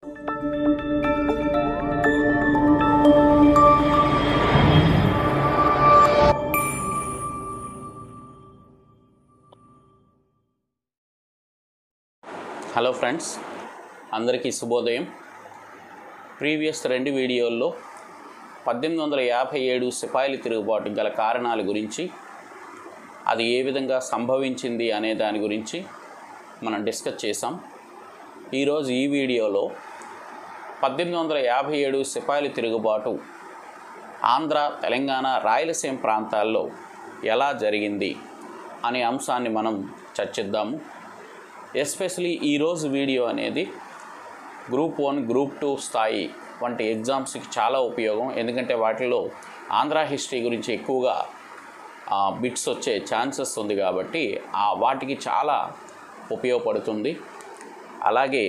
hello friends అందరికీ శుభోదయం previous రెండు వీడియోల్లో పద్దెనిమిది వందల యాభై ఏడు సిపాయిల తిరుగుబాటు గల కారణాల గురించి అది ఏ విధంగా సంభవించింది అనే దాని గురించి మనం డిస్కస్ చేసాం ఈరోజు ఈ వీడియోలో పద్దెనిమిది వందల యాభై ఏడు సిపాయిల తిరుగుబాటు ఆంధ్ర తెలంగాణ రాయలసీమ ప్రాంతాల్లో ఎలా జరిగింది అనే అంశాన్ని మనం చర్చిద్దాము ఎస్పెషలీ ఈరోజు వీడియో అనేది గ్రూప్ వన్ గ్రూప్ టూ స్థాయి వంటి ఎగ్జామ్స్కి చాలా ఉపయోగం ఎందుకంటే వాటిలో ఆంధ్ర హిస్టరీ గురించి ఎక్కువగా బిట్స్ వచ్చే ఛాన్సెస్ ఉంది కాబట్టి ఆ వాటికి చాలా ఉపయోగపడుతుంది అలాగే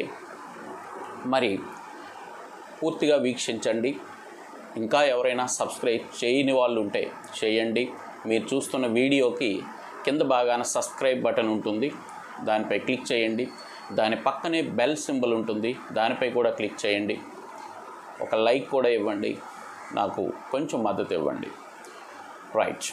మరి పూర్తిగా వీక్షించండి ఇంకా ఎవరైనా సబ్స్క్రైబ్ చేయని వాళ్ళు ఉంటే చేయండి మీరు చూస్తున్న వీడియోకి కింద భాగాన సబ్స్క్రైబ్ బటన్ ఉంటుంది దానిపై క్లిక్ చేయండి దాని పక్కనే బెల్ సింబల్ ఉంటుంది దానిపై కూడా క్లిక్ చేయండి ఒక లైక్ కూడా ఇవ్వండి నాకు కొంచెం మద్దతు ఇవ్వండి రైట్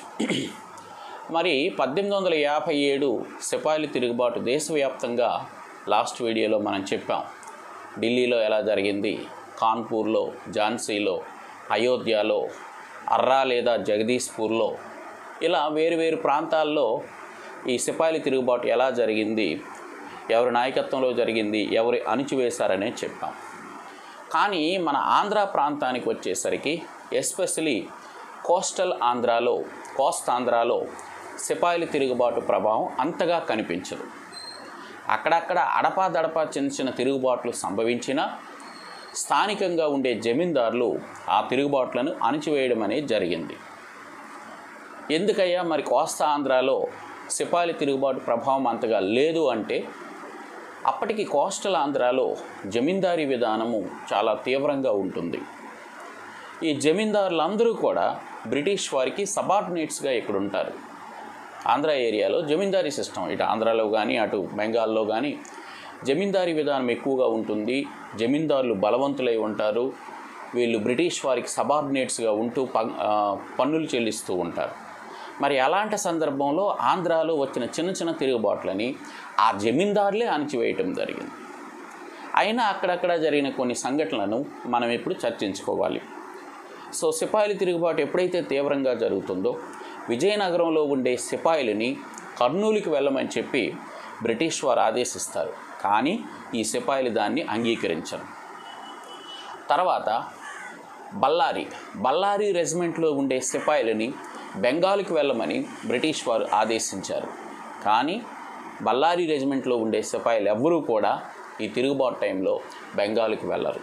మరి పద్దెనిమిది వందల యాభై ఏడు సిపాయిల తిరుగుబాటు దేశవ్యాప్తంగా లాస్ట్ వీడియోలో మనం చెప్పాం ఢిల్లీలో ఎలా జరిగింది కాన్పూర్లో ఝాన్సీలో అయోధ్యలో అర్రా లేదా జగదీష్పూర్లో ఇలా వేరు వేరు ప్రాంతాల్లో ఈ సిపాయిల తిరుగుబాటు ఎలా జరిగింది ఎవరి నాయకత్వంలో జరిగింది ఎవరి అణిచివేశారనే చెప్పాం కానీ మన ఆంధ్ర ప్రాంతానికి వచ్చేసరికి ఎస్పెషలీ కోస్టల్ ఆంధ్రాలో కోస్తాంధ్రాలో సిపాయిల తిరుగుబాటు ప్రభావం అంతగా కనిపించదు అక్కడక్కడ అడపాదడపా చిన్న చిన్న తిరుగుబాట్లు సంభవించినా స్థానికంగా ఉండే జమీందారులు ఆ తిరుగుబాట్లను అణిచివేయడం అనేది జరిగింది ఎందుకయ్యా మరి కోస్తా ఆంధ్రాలో సిపాయిల తిరుగుబాటు ప్రభావం అంతగా లేదు అంటే అప్పటికి కోస్టల్ ఆంధ్రాలో జమీందారీ విధానము చాలా తీవ్రంగా ఉంటుంది ఈ జమీందారులందరూ కూడా బ్రిటిష్ వారికి సబార్డినేట్స్గా ఇక్కడ ఉంటారు ఆంధ్ర ఏరియాలో జమీందారీ సిస్టమ్ ఇటు ఆంధ్రాలో కానీ అటు బెంగాల్లో కానీ జమీందారీ విధానం ఎక్కువగా ఉంటుంది జమీందారులు బలవంతులై ఉంటారు వీళ్ళు బ్రిటిష్ వారికి సబార్డినేట్స్గా ఉంటూ ప- ఆ, పన్నులు చెల్లిస్తూ ఉంటారు మరి అలాంటి సందర్భంలో ఆంధ్రాలో వచ్చిన చిన్న చిన్న తిరుగుబాట్లని ఆ జమీందారులే అణిచివేయటం జరిగింది అయినా అక్కడక్కడ జరిగిన కొన్ని సంఘటనలను మనం ఇప్పుడు చర్చించుకోవాలి సో సిపాయిల తిరుగుబాటు ఎప్పుడైతే తీవ్రంగా జరుగుతుందో విజయనగరంలో ఉండే సిపాయిలని కర్నూలుకి వెళ్ళమని చెప్పి బ్రిటిష్ వారు ఆదేశిస్తారు కానీ ఈ సిపాయిలు దాన్ని అంగీకరించరు తర్వాత బళ్ళారి బళ్ళారి రెజిమెంట్లో ఉండే సిపాయిలని బెంగాల్కి వెళ్ళమని బ్రిటిష్ వారు ఆదేశించారు కానీ బళ్ళారి రెజిమెంట్లో ఉండే సిపాయిలు ఎవ్వరూ కూడా ఈ తిరుగుబాటు టైంలో బెంగాల్కి వెళ్ళరు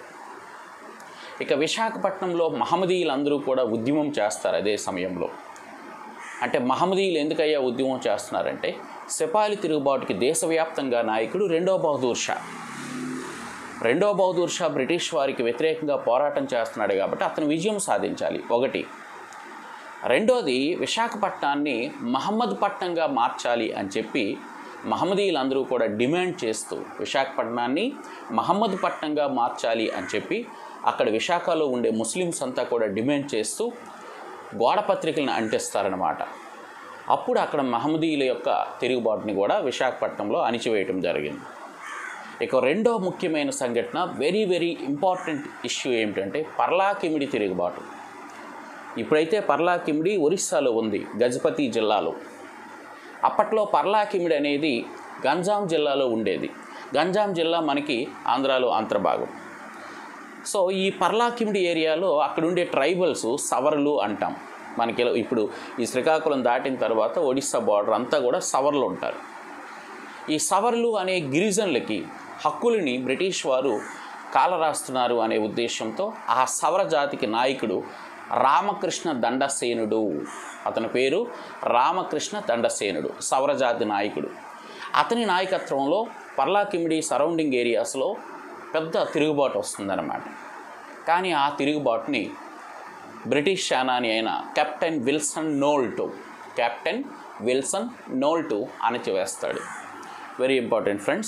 ఇక విశాఖపట్నంలో మహమ్మదీయులందరూ కూడా ఉద్యమం చేస్తారు అదే సమయంలో అంటే మహమ్మదీయులు ఎందుకయ్యా ఉద్యమం చేస్తున్నారంటే సిపాయిల తిరుగుబాటుకి దేశవ్యాప్తంగా నాయకుడు రెండో బహదూర్ షా రెండో బహదూర్ షా బ్రిటిష్ వారికి వ్యతిరేకంగా పోరాటం చేస్తున్నాడు కాబట్టి అతను విజయం సాధించాలి ఒకటి రెండోది విశాఖపట్నాన్ని మహమ్మద్ పట్నంగా మార్చాలి అని చెప్పి మహమ్మదీయులందరూ కూడా డిమాండ్ చేస్తూ విశాఖపట్నాన్ని మహమ్మద్ పట్నంగా మార్చాలి అని చెప్పి అక్కడ విశాఖలో ఉండే ముస్లిమ్స్ అంతా కూడా డిమాండ్ చేస్తూ గోడ పత్రికలను అంటిస్తారనమాట అప్పుడు అక్కడ మహమ్మదీయుల యొక్క తిరుగుబాటుని కూడా విశాఖపట్నంలో అణిచివేయటం జరిగింది ఇక రెండో ముఖ్యమైన సంఘటన వెరీ వెరీ ఇంపార్టెంట్ ఇష్యూ ఏమిటంటే పర్లాకిమిడి తిరుగుబాటు ఇప్పుడైతే పర్లాకిమిడి ఒరిస్సాలో ఉంది గజపతి జిల్లాలో అప్పట్లో పర్లాకిమిడి అనేది గంజాం జిల్లాలో ఉండేది గంజాం జిల్లా మనకి ఆంధ్రాలో అంతర్భాగం సో ఈ పర్లాకిమిడి ఏరియాలో అక్కడ ఉండే ట్రైబల్స్ సవర్లు అంటాం మనకి ఇలా ఇప్పుడు ఈ శ్రీకాకుళం దాటిన తర్వాత ఒడిస్సా బార్డర్ అంతా కూడా సవర్లు ఉంటారు ఈ సవర్లు అనే గిరిజనులకి హక్కులని బ్రిటిష్ వారు కాలరాస్తున్నారు అనే ఉద్దేశంతో ఆ సవర జాతికి నాయకుడు రామకృష్ణ దండసేనుడు అతని పేరు రామకృష్ణ దండసేనుడు సవర జాతి నాయకుడు అతని నాయకత్వంలో పర్లాకిమిడి సరౌండింగ్ ఏరియాస్లో పెద్ద తిరుగుబాటు వస్తుందన్నమాట కానీ ఆ తిరుగుబాటుని బ్రిటిష్ సేనాని అయిన captain Wilson Nolto captain Wilson Nolto అణచివేస్తాడు వెరీ ఇంపార్టెంట్ ఫ్రెండ్స్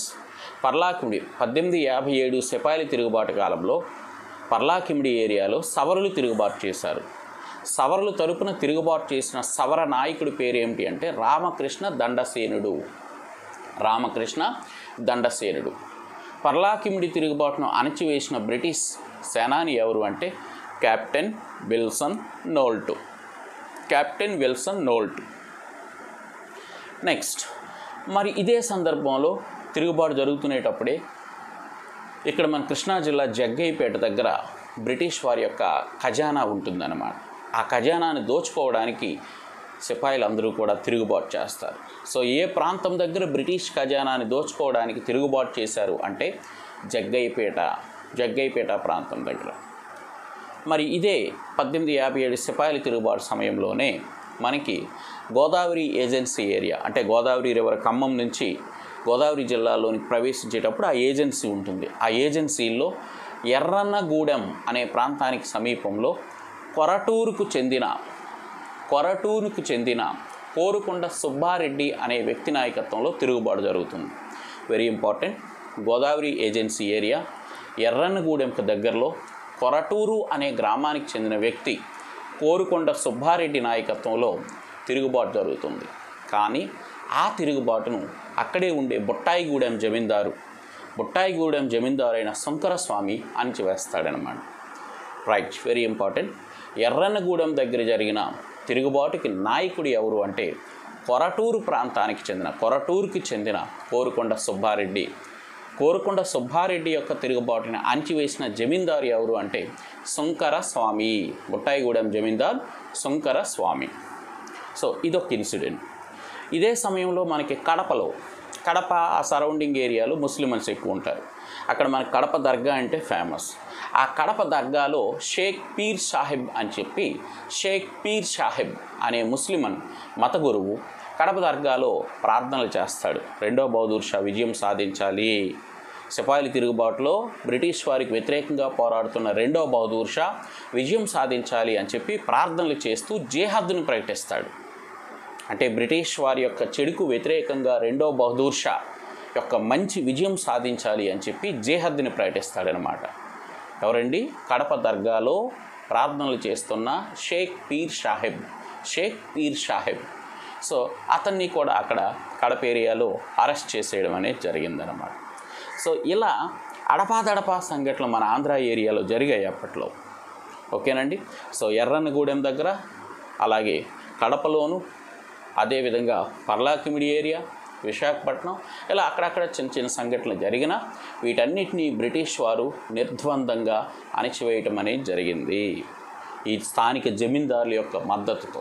పర్లాకిమిడి పద్దెనిమిది యాభై ఏడు సిపాయిల తిరుగుబాటు కాలంలో పర్లాకిమిడి ఏరియాలో సవరులు తిరుగుబాటు చేశారు సవరులు తరపున తిరుగుబాటు చేసిన సవర నాయకుడి పేరు ఏమిటి అంటే రామకృష్ణ దండసేనుడు రామకృష్ణ దండసేనుడు పర్లాకిమిడి తిరుగుబాటును అణచివేసిన బ్రిటిష్ సేనాని ఎవరు అంటే captain Wilson Nolt captain Wilson Nolt next మరి ఇదే సందర్భంలో తిరుగుబాటు జరుగుతునేటప్పుడే ఇక్కడ మన కృష్ణా జిల్లా జగ్గయ్యపేట దగ్గర బ్రిటిష్ వారి యొక్క ఖజానా ఉంటుందన్నమాట ఆ ఖజానాని దోచుకోవడానికి సిపాయిలు అందరూ కూడా తిరుగుబాటు చేస్తారు సో ఏ ప్రాంతం దగ్గర బ్రిటిష్ ఖజానాని దోచుకోవడానికి తిరుగుబాటు చేశారు అంటే జగ్గయ్యపేట జగ్గయ్యపేట ప్రాంతం దగ్గర మరి ఇదే పద్దెనిమిది యాభై ఏడు సిపాయిల తిరుగుబాటు సమయంలోనే మనకి గోదావరి ఏజెన్సీ ఏరియా అంటే గోదావరి రివర్ ఖమ్మం నుంచి గోదావరి జిల్లాలోని ప్రవేశించేటప్పుడు ఆ ఏజెన్సీ ఉంటుంది ఆ ఏజెన్సీలో ఎర్రన్నగూడెం అనే ప్రాంతానికి సమీపంలో కొరటూరుకు చెందిన కొరటూరుకు చెందిన కోరుకొండ సుబ్బారెడ్డి అనే వ్యక్తి నాయకత్వంలో తిరుగుబాటు జరుగుతుంది very important Godavari agency area ఎర్రన్నగూడెంకు దగ్గరలో కొరటూరు అనే గ్రామానికి చెందిన వ్యక్తి కోరుకొండ సుబ్బారెడ్డి నాయకత్వంలో తిరుగుబాటు జరుగుతుంది కానీ ఆ తిరుగుబాటును అక్కడే ఉండే బుట్టాయిగూడెం జమీందారు బుట్టాయిగూడెం జమీందారు అయిన శంకరస్వామి అణిచివేస్తాడనమాట రైట్ వెరీ ఇంపార్టెంట్ ఎర్రన్నగూడెం దగ్గర జరిగిన తిరుగుబాటుకి నాయకుడు ఎవరు అంటే కొరటూరు ప్రాంతానికి చెందిన కొరటూరుకి చెందిన కోరుకొండ సుబ్బారెడ్డి కోరుకొండ సుబ్బారెడ్డి యొక్క తిరుగుబాటుని అణిచివేసిన జమీందారు ఎవరు అంటే శంకర స్వామి బుట్టాయిగూడెం జమీందార్ శంకర స్వామి సో ఇదొక ఇన్సిడెంట్ ఇదే సమయంలో మనకి కడపలో కడప ఆ సరౌండింగ్ ఏరియాలో ముస్లిమన్స్ ఎక్కువ ఉంటారు అక్కడ మనకి కడప దర్గా అంటే ఫేమస్ ఆ కడప దర్గాలో షేక్ పీర్ సాహెబ్ అని చెప్పి షేక్ పీర్ సాహెబ్ అనే ముస్లిమన్ మత గురువు కడప దర్గాలో ప్రార్థనలు చేస్తాడు రెండో బౌదూర్ షా విజయం సాధించాలి సిపాయిల తిరుగుబాటులో బ్రిటిష్ వారికి వ్యతిరేకంగా పోరాడుతున్న రెండో బహదూర్ షా విజయం సాధించాలి అని చెప్పి ప్రార్థనలు చేస్తూ జేహద్దును ప్రకటిస్తాడు అంటే బ్రిటిష్ వారి యొక్క చెడుకు వ్యతిరేకంగా రెండో బహదూర్ షా యొక్క మంచి విజయం సాధించాలి అని చెప్పి జేహద్దుని ప్రకటిస్తాడనమాట ఎవరండి కడప దర్గాలో ప్రార్థనలు చేస్తున్న షేక్ పీర్ సాహెబ్ షేక్ పీర్ సాహెబ్ సో అతన్ని కూడా అక్కడ కడప ఏరియాలో అరెస్ట్ చేసేయడం అనేది జరిగిందనమాట సో ఇలా అడపాదడపా సంఘటనలు మన ఆంధ్ర ఏరియాలో జరిగాయి అప్పట్లో ఓకేనండి సో ఎర్రన్నగూడెం దగ్గర అలాగే కడపలోను అదేవిధంగా పర్లాకిమిడి ఏరియా విశాఖపట్నం ఇలా అక్కడక్కడ చిన్న చిన్న సంఘటనలు జరిగిన వీటన్నిటినీ బ్రిటిష్ వారు నిర్ద్వందంగా అణిచివేయటం అనేది జరిగింది ఈ స్థానిక జమీందారుల యొక్క మద్దతుతో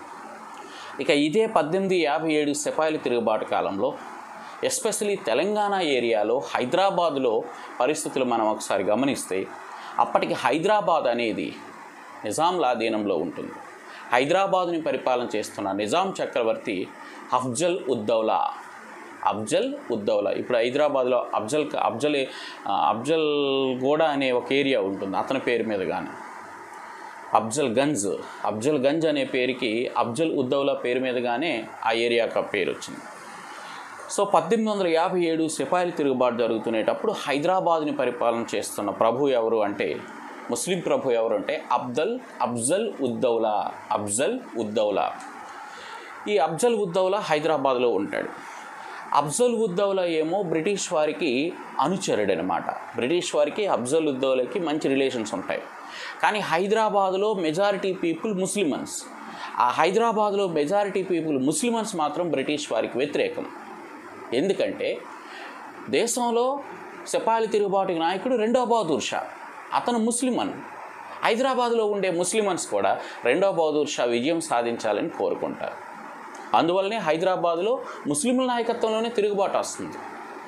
ఇక ఇదే పద్దెనిమిది యాభై ఏడు సిపాయిల తిరుగుబాటు కాలంలో ఎస్పెషలీ తెలంగాణ ఏరియాలో హైదరాబాదులో పరిస్థితులు మనం ఒకసారి గమనిస్తే అప్పటికి హైదరాబాద్ అనేది నిజాంల అధీనంలో ఉంటుంది హైదరాబాదుని పరిపాలన చేస్తున్న నిజాం చక్రవర్తి అఫ్జల్ ఉద్దౌలా అఫ్జల్ ఉద్దౌలా ఇప్పుడు హైదరాబాద్లో అఫ్జల్ అఫ్జల్ అఫ్జల్ గోడ అనే ఒక ఏరియా ఉంటుంది అతని పేరు మీద కానీ అఫ్జల్ గంజ్ అఫ్జల్ గంజ్ అనే పేరుకి అఫ్జల్ ఉద్దౌలా పేరు మీదగానే ఆ ఏరియాకి ఆ పేరు వచ్చింది సో పద్దెనిమిది వందల యాభై ఏడు సిపాయిల తిరుగుబాటు జరుగుతునేటప్పుడు హైదరాబాద్ని పరిపాలన చేస్తున్న ప్రభు ఎవరు అంటే ముస్లిం ప్రభు ఎవరు అంటే అబ్దల్ అఫ్జల్ ఉద్దౌలా అఫ్జల్ ఉద్దౌలా ఈ అఫ్జల్ ఉద్దౌలా హైదరాబాద్లో ఉంటాడు అఫ్జల్ ఉద్దౌలా ఏమో బ్రిటిష్ వారికి అనుచరుడు అనమాట బ్రిటిష్ వారికి అఫ్జల్ ఉద్దౌలాకి మంచి రిలేషన్స్ ఉంటాయి కానీ హైదరాబాద్లో మెజారిటీ పీపుల్ ముస్లిమన్స్ ఆ హైదరాబాద్లో మెజారిటీ పీపుల్ ముస్లిమన్స్ మాత్రం బ్రిటిష్ వారికి వ్యతిరేకం ఎందుకంటే దేశంలో సిపాయిల తిరుగుబాటు నాయకుడు రెండో బహదూర్ షా అతను ముస్లిమన్ హైదరాబాద్లో ఉండే ముస్లిమన్స్ కూడా రెండో బహదూర్ షా విజయం సాధించాలని కోరుకుంటారు అందువల్లనే హైదరాబాద్లో ముస్లింల నాయకత్వంలోనే తిరుగుబాటు వస్తుంది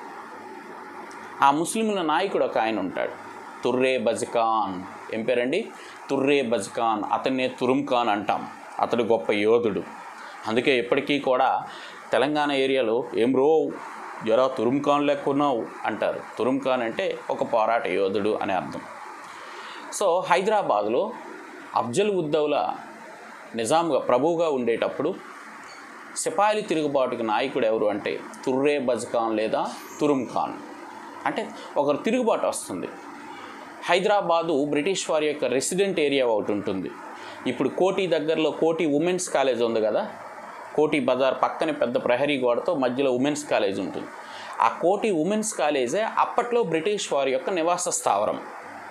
ఆ ముస్లింల నాయకుడు ఒక ఆయన ఉంటాడు తుర్రే బజ్ఖాన్ ఏం పేరండి తుర్రే బజ్ఖాన్ అతన్నే తురుమ్ ఖాన్ అంటాం అతడు గొప్ప యోధుడు అందుకే ఇప్పటికీ కూడా తెలంగాణ ఏరియాలో ఏం రో జరా తురుమ్ ఖాన్ లెక్కున్నావు అంటారు తురుమ్ ఖాన్ అంటే ఒక పోరాట యోధుడు అనే అర్థం సో హైదరాబాద్లో అఫ్జల్ ఉద్దౌలా నిజాంగా ప్రభువుగా ఉండేటప్పుడు సిపాయిలు తిరుగుబాటుకి నాయకుడు ఎవరు అంటే తుర్రే బజ్ ఖాన్ లేదా తురుమ్ ఖాన్ అంటే ఒక తిరుగుబాటు వస్తుంది హైదరాబాదు బ్రిటిష్ వారి యొక్క రెసిడెంట్ ఏరియా ఒకటి ఉంటుంది ఇప్పుడు కోటి దగ్గరలో కోటి ఉమెన్స్ కాలేజ్ ఉంది కదా కోటి బజార్ పక్కనే పెద్ద ప్రహరీ గోడతో మధ్యలో ఉమెన్స్ కాలేజ్ ఉంటుంది ఆ కోటి ఉమెన్స్ కాలేజే అప్పట్లో బ్రిటిష్ వారి యొక్క నివాస స్థావరం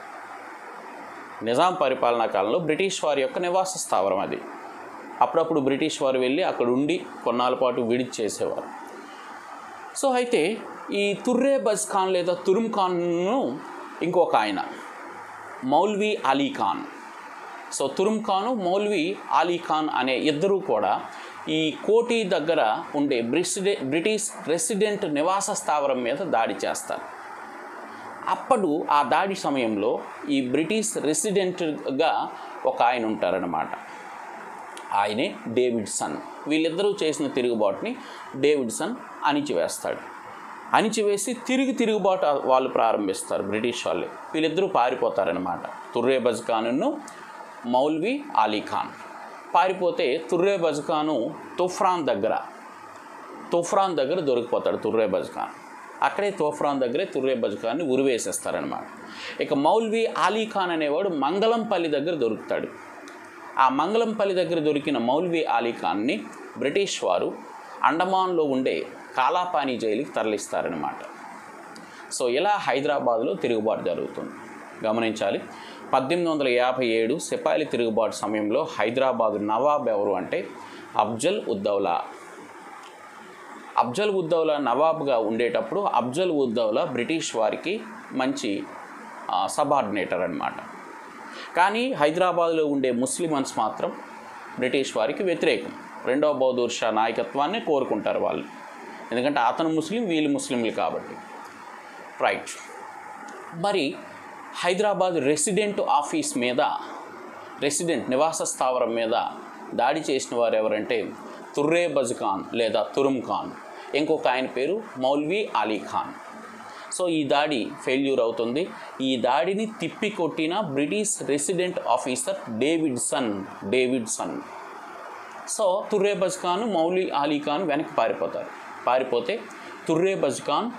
నిజాం పరిపాలనా కాలంలో బ్రిటిష్ వారి యొక్క నివాస స్థావరం అది అప్పుడప్పుడు బ్రిటిష్ వారు వెళ్ళి అక్కడ ఉండి కొన్నాళ్ళ పాటు విడిచి చేసేవారు సో అయితే ఈ తుర్రే బజ్ ఖాన్ లేదా తురుమ్ ఖాన్ను ఇంకొక ఆయన మౌల్వీ అలీ ఖాన్ సో తురుమ్ ఖాను మౌల్వీ అలీ ఖాన్ అనే ఇద్దరూ కూడా ఈ కోటి దగ్గర ఉండే బ్రిసిడె బ్రిటిష్ రెసిడెంట్ నివాస స్థావరం మీద దాడి చేస్తారు అప్పుడు ఆ దాడి సమయంలో ఈ బ్రిటిష్ రెసిడెంట్గా ఒక ఆయన ఉంటారనమాట ఆయనే డేవిడ్సన్ వీళ్ళిద్దరూ చేసిన తిరుగుబాటుని డేవిడ్సన్ అణిచివేస్తాడు అణిచివేసి తిరిగి తిరుగుబాటు వాళ్ళు ప్రారంభిస్తారు బ్రిటిష్ వాళ్ళు వీళ్ళిద్దరూ పారిపోతారనమాట తుర్రే బజ్ ఖాన్ను మౌల్వీ అలీ ఖాన్ పారిపోతే తుర్రే బజ్ ఖాను తుఫ్రాన్ దగ్గర తుఫ్రాన్ దగ్గర దొరికిపోతాడు తుర్రే బజ్ ఖాన్ అక్కడే తోఫ్రాన్ దగ్గరే తుర్రే బజ్ ఖాన్ని ఉరివేసేస్తారనమాట ఇక మౌల్వీ అలీ ఖాన్ అనేవాడు మంగళంపల్లి దగ్గర దొరుకుతాడు ఆ మంగళంపల్లి దగ్గర దొరికిన మౌల్వీ అలీ ఖాన్ని బ్రిటిష్ వారు అండమాన్లో ఉండే కాలాపానీ జైలుకి తరలిస్తారనమాట సో ఇలా హైదరాబాద్లో తిరుగుబాటు జరుగుతుంది గమనించాలి పద్దెనిమిది వందల యాభై ఏడు సిపాయిల తిరుగుబాటు సమయంలో హైదరాబాద్ నవాబ్ ఎవరు అంటే అఫ్జల్ ఉద్దౌలా అఫ్జల్ ఉద్దౌలా నవాబ్గా ఉండేటప్పుడు అఫ్జల్ ఉద్దౌలా బ్రిటిష్ వారికి మంచి సబార్డినేటర్ అనమాట కానీ హైదరాబాద్లో ఉండే ముస్లిమన్స్ మాత్రం బ్రిటిష్ వారికి వ్యతిరేకం రెండవ బౌదూర్ షా నాయకత్వాన్ని కోరుకుంటారు వాళ్ళు ఎందుకంటే అతను ముస్లిం వీళ్ళు ముస్లింలు కాబట్టి రైట్ మరి హైదరాబాద్ రెసిడెంట్ ఆఫీస్ మీద రెసిడెంట్ నివాస స్థావరం మీద దాడి చేసిన వారు ఎవరంటే తుర్రే బజ్ ఖాన్ లేదా తురుమ్ ఖాన్ ఇంకొక ఆయన పేరు మౌల్వీ అలీ ఖాన్ సో ఈ దాడి ఫెయిల్యూర్ అవుతుంది ఈ దాడిని తిప్పి కొట్టిన British resident officer Davidson Davidson so Turre Baz Khan Mouli Ali Khan వెనక్కి పారిపోతారు పారిపోతే తుర్రే బజ్ ఖాన్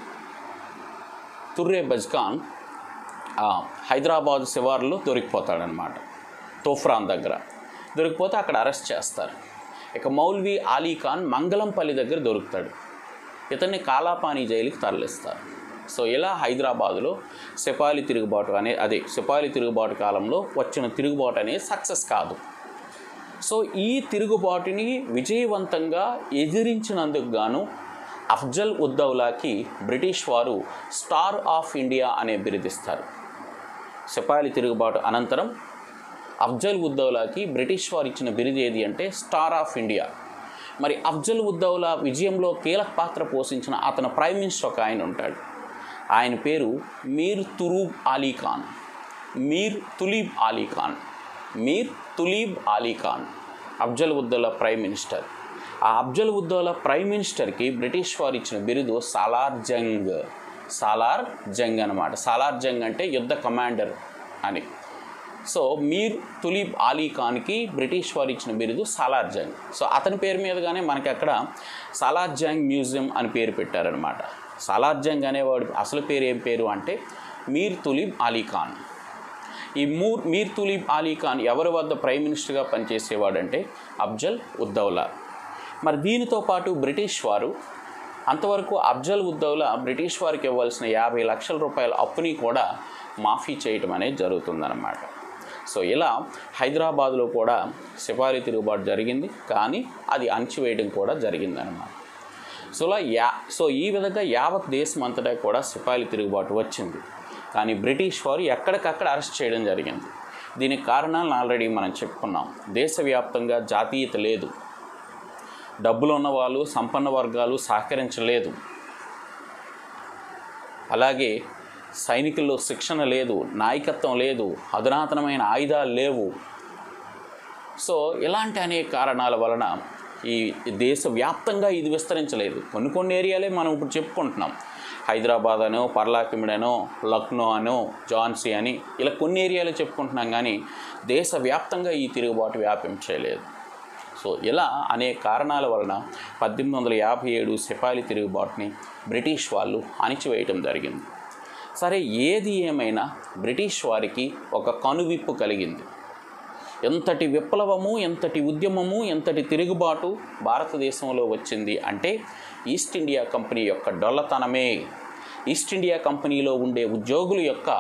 తుర్రే బజ్ ఖాన్ ఆ, హైదరాబాద్ శివార్లో దొరికిపోతాడనమాట తోఫ్రాన్ దగ్గర దొరికిపోతే అక్కడ అరెస్ట్ చేస్తారు ఇక మౌల్వీ అలీ ఖాన్ మంగళంపల్లి దగ్గర దొరుకుతాడు ఇతన్ని కాలాపానీ జైలుకి తరలిస్తారు సో ఇలా హైదరాబాదులో సిపాయిలి తిరుగుబాటు అనే అదే సిపాయిలి తిరుగుబాటు కాలంలో వచ్చిన తిరుగుబాటు అనేది సక్సెస్ కాదు సో ఈ తిరుగుబాటుని విజయవంతంగా ఎదిరించినందుకు గాను అఫ్జల్ ఉద్దౌలాకి బ్రిటిష్ వారు స్టార్ ఆఫ్ ఇండియా అనే బిరుదిస్తారు సిపాయిలి తిరుగుబాటు అనంతరం అఫ్జల్ ఉద్దౌలాకి బ్రిటిష్ వారు ఇచ్చిన బిరుదు ఏది అంటే స్టార్ ఆఫ్ ఇండియా మరి అఫ్జల్ ఉద్దౌలా విజయంలో కీలక పాత్ర పోషించిన అతని ప్రైమ్ మినిస్టర్ ఒక ఆయన ఉంటాడు ఆయన పేరు మీర్ తురూబ్ అలీ ఖాన్ మీర్ తులీబ్ అలీ ఖాన్ మీర్ తులీబ్ అలీ ఖాన్ అఫ్జల్ ఉద్దౌలా ప్రైమ్ మినిస్టర్ ఆ అఫ్జల్ ఉద్దౌలా ప్రైమ్ మినిస్టర్కి బ్రిటిష్ వారు ఇచ్చిన బిరుదు సాలార్ జంగ్ సాలార్ జంగ్ అనమాట సాలార్ జంగ్ అంటే యుద్ధ కమాండర్ అని సో మీర్ తులీబ్ అలీ ఖాన్కి బ్రిటిష్ వారు ఇచ్చిన బిరుదు సాలార్ జంగ్ సో అతని పేరు మీదగానే మనకి అక్కడ సాలార్ జంగ్ మ్యూజియం అని పేరు పెట్టారనమాట సాలార్ జంగ్ అనేవాడు అసలు పేరు ఏం పేరు అంటే మీర్ తులీబ్ అలీ ఖాన్ ఈ మూర్ మీర్ తులీబ్ అలీ ఖాన్ ఎవరి వద్ద ప్రైమ్ మినిస్టర్గా పనిచేసేవాడంటే అఫ్జల్ ఉద్దౌలా మరి దీనితో పాటు బ్రిటిష్ వారు అంతవరకు అఫ్జల్ ఉద్దౌలా బ్రిటిష్ వారికి ఇవ్వాల్సిన యాభై లక్షల రూపాయల అప్పుని కూడా మాఫీ చేయటం అనేది జరుగుతుందన్నమాట సో ఇలా హైదరాబాద్లో కూడా సిపారీ తిరుగుబాటు జరిగింది కానీ అది అణచివేయడం కూడా జరిగిందనమాట సో ఇలా యా సో ఈ విధంగా యావత్ దేశం అంతటా కూడా సిపాయిల తిరుగుబాటు వచ్చింది కానీ బ్రిటిష్ వారు ఎక్కడికక్కడ అరెస్ట్ చేయడం జరిగింది దీనికి కారణాలను ఆల్రెడీ మనం చెప్పుకున్నాం దేశవ్యాప్తంగా జాతీయత లేదు డబ్బులు ఉన్న వాళ్ళు సంపన్న వర్గాలు సహకరించలేదు అలాగే సైనికుల్లో శిక్షణ లేదు నాయకత్వం లేదు అధునాతనమైన ఆయుధాలు లేవు సో ఇలాంటి అనేక కారణాల వలన ఈ దేశవ్యాప్తంగా ఇది విస్తరించలేదు కొన్ని కొన్ని ఏరియాలే మనం ఇప్పుడు చెప్పుకుంటున్నాం హైదరాబాద్ అనో పర్లాకిమిడనో లక్నో అనో ఝాన్సీ అని ఇలా కొన్ని ఏరియాలు చెప్పుకుంటున్నాం కానీ దేశవ్యాప్తంగా ఈ తిరుగుబాటు వ్యాపించలేదు సో ఇలా అనేక కారణాల వలన పద్దెనిమిది వందల యాభై ఏడు సిపాయిల తిరుగుబాటుని బ్రిటిష్ వాళ్ళు అణిచివేయటం జరిగింది సరే ఏది ఏమైనా బ్రిటిష్ వారికి ఒక కనువిప్పు కలిగింది ఎంతటి విప్లవము ఎంతటి ఉద్యమము ఎంతటి తిరుగుబాటు భారతదేశంలో వచ్చింది అంటే ఈస్ట్ ఇండియా కంపెనీ యొక్క డొల్లతనమే ఈస్ట్ ఇండియా కంపెనీలో ఉండే ఉద్యోగుల యొక్క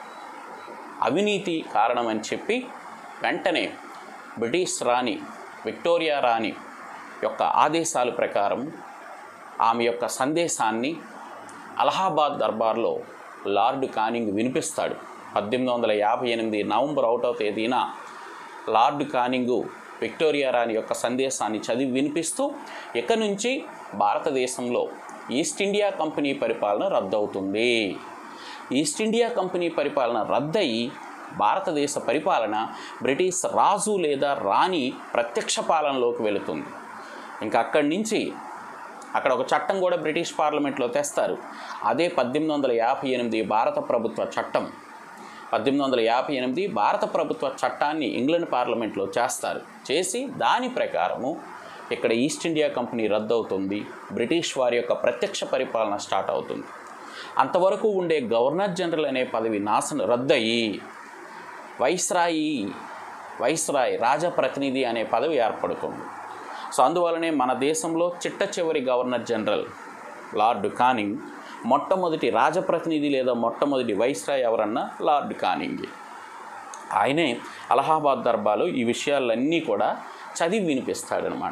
అవినీతి కారణమని చెప్పి వెంటనే బ్రిటిష్ రాణి విక్టోరియా రాణి యొక్క ఆదేశాల ప్రకారం ఆమె యొక్క సందేశాన్ని అలహాబాద్ దర్బార్లో లార్డ్ కానింగ్ వినిపిస్తాడు పద్దెనిమిది వందల యాభై ఎనిమిది నవంబర్ ఒకటో తేదీన లార్డ్ కానింగు విక్టోరియా రాణి యొక్క సందేశాన్ని చదివి వినిపిస్తూ ఇక నుంచి భారతదేశంలో ఈస్ట్ ఇండియా కంపెనీ పరిపాలన రద్దవుతుంది ఈస్ట్ ఇండియా కంపెనీ పరిపాలన రద్దయి భారతదేశ పరిపాలన బ్రిటిష్ రాజు లేదా రాణి ప్రత్యక్ష పాలనలోకి వెళుతుంది ఇంకా అక్కడి నుంచి అక్కడ ఒక చట్టం కూడా బ్రిటిష్ పార్లమెంట్లో తెస్తారు అదే పద్దెనిమిది వందల యాభై ఎనిమిది భారత ప్రభుత్వ చట్టం పద్దెనిమిది వందల యాభై ఎనిమిది భారత ప్రభుత్వ చట్టాన్ని ఇంగ్లాండ్ పార్లమెంట్లో చేస్తారు చేసి దాని ప్రకారము ఇక్కడ ఈస్ట్ ఇండియా కంపెనీ రద్దవుతుంది బ్రిటిష్ వారి యొక్క ప్రత్యక్ష పరిపాలన స్టార్ట్ అవుతుంది అంతవరకు ఉండే గవర్నర్ జనరల్ అనే పదవి నాశన రద్దయి వైస్రాయి వైస్రాయ్ రాజప్రతినిధి అనే పదవి ఏర్పడుతుంది సో అందువలనే మన దేశంలో చిట్ట చివరి గవర్నర్ జనరల్ లార్డ్ కానింగ్ మొట్టమొదటి రాజప్రతినిధి లేదా మొట్టమొదటి వైస్రాయ్ ఎవరన్నా లార్డ్ కానింగ్ ఆయనే అలహాబాద్ దర్బాలో ఈ విషయాలన్నీ కూడా చదివి వినిపిస్తాడనమాట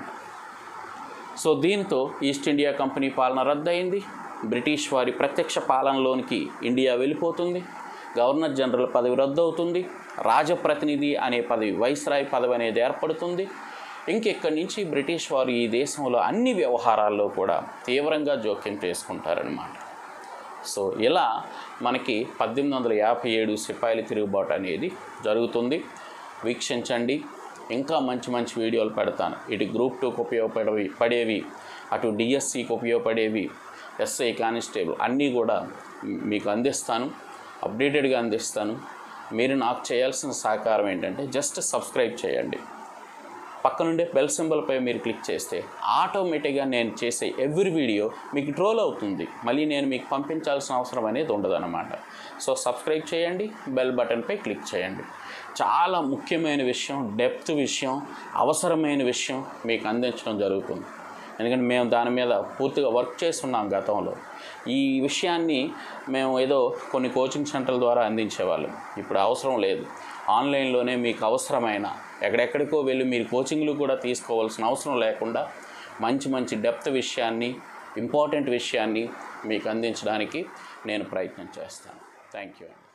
సో దీంతో ఈస్ట్ ఇండియా కంపెనీ పాలన రద్దయింది బ్రిటిష్ వారి ప్రత్యక్ష పాలనలోనికి ఇండియా వెళ్ళిపోతుంది గవర్నర్ జనరల్ పదవి రద్దవుతుంది రాజప్రతినిధి అనే పదవి వైస్రాయ్ పదవి అనేది ఏర్పడుతుంది ఇంకెక్కడి నుంచి బ్రిటిష్ వారు ఈ దేశంలో అన్ని వ్యవహారాల్లో కూడా తీవ్రంగా జోక్యం చేసుకుంటారనమాట సో ఇలా మనకి పద్దెనిమిది వందల యాభై ఏడు సిపాయిల తిరుగుబాటు అనేది జరుగుతుంది వీక్షించండి ఇంకా మంచి మంచి వీడియోలు పెడతాను ఇటు గ్రూప్ టూకి ఉపయోగపడేవి పడేవి అటు డిఎస్సికి ఉపయోగపడేవి ఎస్ఐ కానిస్టేబుల్ అన్నీ కూడా మీకు అందిస్తాను అప్డేటెడ్గా అందిస్తాను మీరు నాకు చేయాల్సిన సహకారం ఏంటంటే జస్ట్ సబ్స్క్రైబ్ చేయండి పక్కనుండే బెల్ సింబల్పై మీరు క్లిక్ చేస్తే ఆటోమేటిక్గా నేను చేసే ఎవ్రీ వీడియో మీకు ట్రోల్ అవుతుంది మళ్ళీ నేను మీకు పంపించాల్సిన అవసరం అనేది ఉండదన్నమాట సో సబ్స్క్రైబ్ చేయండి బెల్ బటన్పై క్లిక్ చేయండి చాలా ముఖ్యమైన విషయం డెప్త్ విషయం అవసరమైన విషయం మీకు అందించడం జరుగుతుంది ఎందుకంటే మేము దాని మీద పూర్తిగా వర్క్ చేస్తున్నాం గతంలో ఈ విషయాన్ని మేము ఏదో కొన్ని కోచింగ్ సెంటర్ల ద్వారా అందించేవాళ్ళం ఇప్పుడు అవసరం లేదు ఆన్లైన్లోనే మీకు అవసరమైన ఎక్కడెక్కడికో వెళ్ళి మీరు కోచింగ్లు కూడా తీసుకోవాల్సిన అవసరం లేకుండా మంచి మంచి డెప్త్ విషయాన్ని ఇంపార్టెంట్ విషయాన్ని మీకు అందించడానికి నేను ప్రయత్నం చేస్తాను థ్యాంక్ యూ